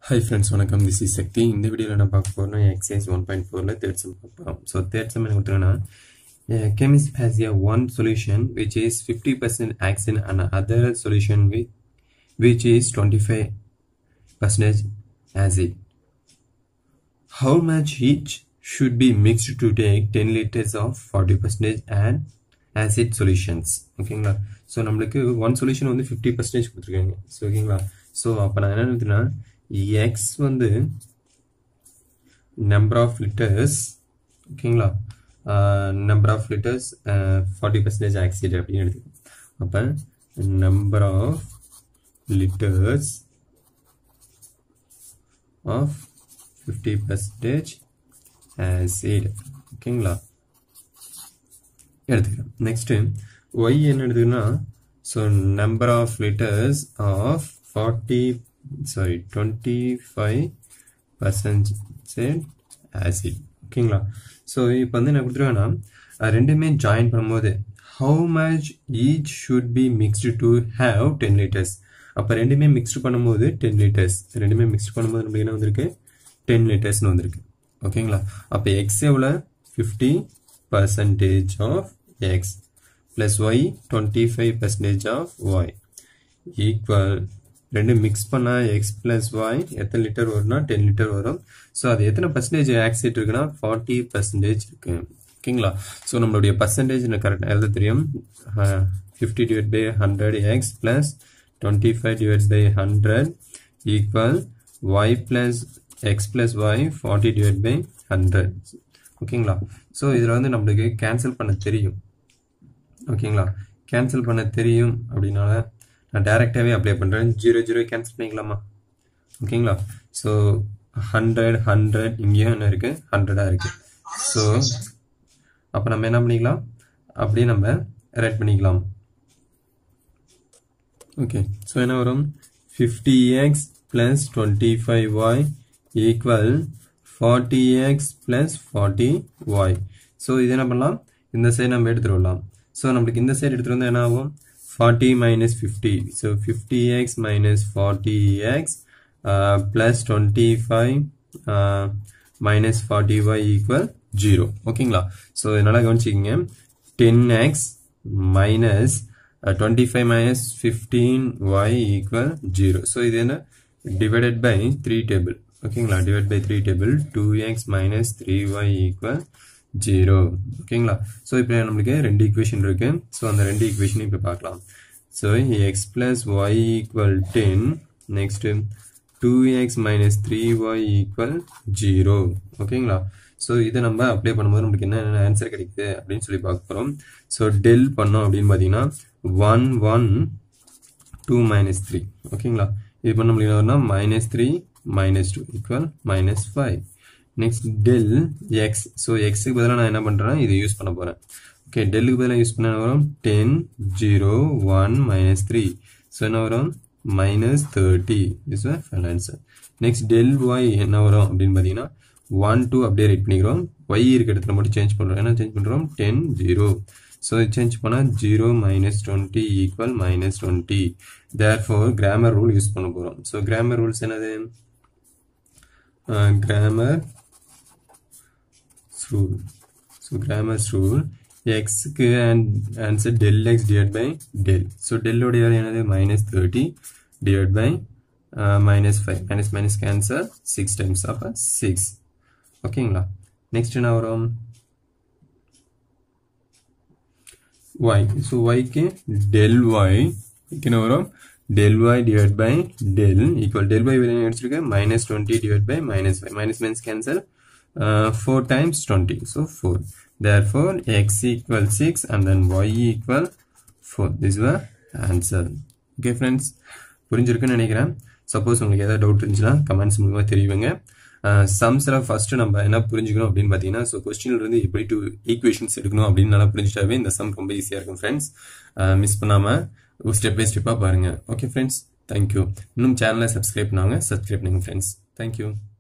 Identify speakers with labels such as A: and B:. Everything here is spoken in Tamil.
A: ஹை ஃப்ரெண்ட்ஸ் வணக்கம் திஸ் இஸ் சக்தி இந்த வீடியோவில் நான் பார்க்க போகிறோம்னா எக்ஸசைஸ் ஒன் பாயிண்ட் ஃபோரில் தேர்ட் சம் பார்க்க போகிறோம் ஸோ தேர்ட் சம் என்ன கொடுத்துருங்கன்னா chemist has a one solution which is 50% action and other solution with which is 25 percentage acid. How much each should be mixed to take 10 liters of 40 percentage and acid solutions ஓகேங்களா ஸோ நம்மளுக்கு ஒன் சொல்யூஷன் வந்து ஃபிஃப்டி பர்சன்டேஜ் கொடுத்துருக்காங்க ஸோ ஓகேங்களா ஸோ அப்போ நான் என்ன எழுதுனா எக்ஸ் வந்து நம்பர் ஆஃப் லிட்டர்ஸ் ஓகேங்களா number of litres forty percentage acid அப்படின்னு எடுத்துக்கோம் அப்போ number of litres of fifty percentage acid ஓகேங்களா எடுத்துக்கலாம் நெக்ஸ்ட்டு ஒய் என்ன எடுத்துக்கன்னா so number of litres of forty sorry twenty five percentage acid ஓகேங்களா ஸோ இப்போ வந்து என்ன கொடுத்துருவேன்னா ரெண்டுமே ஜாயின் பண்ணும்போது how much each should be mixed to have ten litres அப்போ ரெண்டுமே மிக்ஸ்டு பண்ணும்போது டென் லிட்டர்ஸ் ரெண்டுமே மிக்ஸ்டு பண்ணும்போது நம்மளுக்கு என்ன வந்திருக்கு டென் லிட்டர்ஸ்னு வந்திருக்கு ஓகேங்களா அப்போ எக்ஸ் எவ்வளோ fifty percentage of x plus y 25 percentage of y equal ரெண்டு மிக்ஸ் பண்ணால் எக்ஸ் பிளஸ் ஒய் எத்தனை லிட்டர் வரும்னா டென் லிட்டர் வரும் ஸோ அது எத்தனை பர்சன்டேஜ் ஆக்சிட் இருக்குன்னா ஃபார்ட்டி பர்சன்டேஜ் இருக்கு ஓகேங்களா ஸோ நம்மளுடைய பர்சன்டேஜ் எனக்கு கரெக்டாக எழுத தெரியும் fifty divide by hundred x plus twenty five divide by hundred equal y plus x plus y forty divide by hundred ஓகேங்களா ஸோ இதில் வந்து நம்மளுக்கு கேன்சல் பண்ண தெரியும் ஓகேங்களா கேன்சல் பண்ண தெரியும் அப்படின்னால நான் டேரெக்டாகவே அப்ளை பண்ணுறேன் ஜீரோ ஜீரோ கேன்சல் பண்ணிக்கலாமா ஓகேங்களா ஸோ ஹண்ட்ரட் ஹண்ட்ரட் இங்கேயும் என்ன இருக்குது ஹண்ட்ரடாக இருக்குது ஸோ அப்போ நம்ம என்ன பண்ணிக்கலாம் அப்படியே நம்ம ரைட் பண்ணிக்கலாம் ஓகே ஸோ என்ன வரும் fifty x plus twenty five y equal forty x plus forty y so இது என்ன பண்ணலாம் இந்த சைடு நம்ம எடுத்துகிட்டு வரலாம் ஸோ நம்மளுக்கு இந்த சைடு எடுத்துகிட்டு வந்தால் என்ன ஆகும் forty minus fifty so fifty x minus forty x plus twenty five minus forty y equal zero ஓகேங்களா ஸோ இதனால் கவனிச்சிக்கிங்க ten x minus twenty five minus fifteen y equal zero so இது என்ன டிவைடட் பை த்ரீ டேபிள் ஓகேங்களா divide by three table two x minus three y equal zero ஓகேங்களா ஸோ இப்போ நம்மளுக்கு ரெண்டு ஈக்குவேஷன் இருக்கு ஸோ அந்த ரெண்டு ஈக்குவேஷன் இப்போ பார்க்கலாம் so x plus y equal ten next two x minus three y equal zero ஓகேங்களா ஸோ இதை நம்ம அப்ளை பண்ணும்போது நம்மளுக்கு என்ன ஆன்சர் கிடைக்குது அப்படின்னு சொல்லி பார்க்க போகிறோம் ஸோ டெல் பண்ணோம் அப்படின்னு பார்த்தீங்கன்னா one one two minus three ஓகேங்களா இது பண்ண முடியலன்னா minus three minus 2 equal minus 5 next del x so x க்கு பதிலாக நான் என்ன பண்ணுறேன் இது யூஸ் பண்ண போகிறேன் ஓகே டெல்லுக்கு பதிலாக யூஸ் பண்ண வரும் ten zero one minus three so என்ன வரும் minus thirty is final answer next டெல் ஒய் என்ன வரும் அப்படின்னு பார்த்தீங்கன்னா ஒன் டூ அப்படியே ரைட் பண்ணிக்கிறோம் ஒய் இருக்க இடத்துல மட்டும் சேஞ்ச் பண்ணுறோம் என்ன சேஞ்ச் பண்ணுறோம் டென் ஜீரோ ஸோ சேஞ்ச் பண்ணால் zero minus twenty equal minus twenty therefore Cramer rule use பண்ண போகிறோம் ஸோ கிராமர் ரூல்ஸ் என்னது uh, grammar rule so grammar rule x க்கு answer del x divided by del so del உடைய வேலை என்னது minus 30 divided by uh, minus 5 minus minus cancel 6 times of 6 ஓகேங்களா நெக்ஸ்ட் என்ன வரும் y so y க்கு del y என்ன வரும் del y divided by del equal del y வெளியே எடுத்துருக்க minus 20 divided by minus 5 minus minus cancel uh, 4 times 20 so 4 therefore x equal 6 and then y equal 4 this is the answer okay friends புரிஞ்சிருக்குன்னு நினைக்கிறேன் சப்போஸ் உங்களுக்கு ஏதாவது டவுட் இருந்துச்சுன்னா கமெண்ட்ஸ் மூலமாக தெரியுங்க சம்ஸில் ஃபஸ்ட்டு நம்ம என்ன புரிஞ்சுக்கணும் அப்படின்னு பார்த்தீங்கன்னா ஸோ கொஸ்டினில் இருந்து எப்படி டூ ஈக்குவேஷன்ஸ் எடுக்கணும் அப்படின்னு நல்லா புரிஞ்சிட்டாவே இந்த சம் ரொம்ப ஈஸியாக இருக்கும் ஃப்ரெண்ட்ஸ் மிஸ் பண்ணாமல் ஸ்டெப் பை ஸ்டெப்பாக பாருங்கள் ஓகே ஃப்ரெண்ட்ஸ் தேங்க்யூ இன்னும் சேனலை சப்ஸ்கிரைப் பண்ணாங்க சப்ஸ்கிரைப் பண்ணுங்க ஃப்ரெண்ட்ஸ் தேங்க்யூ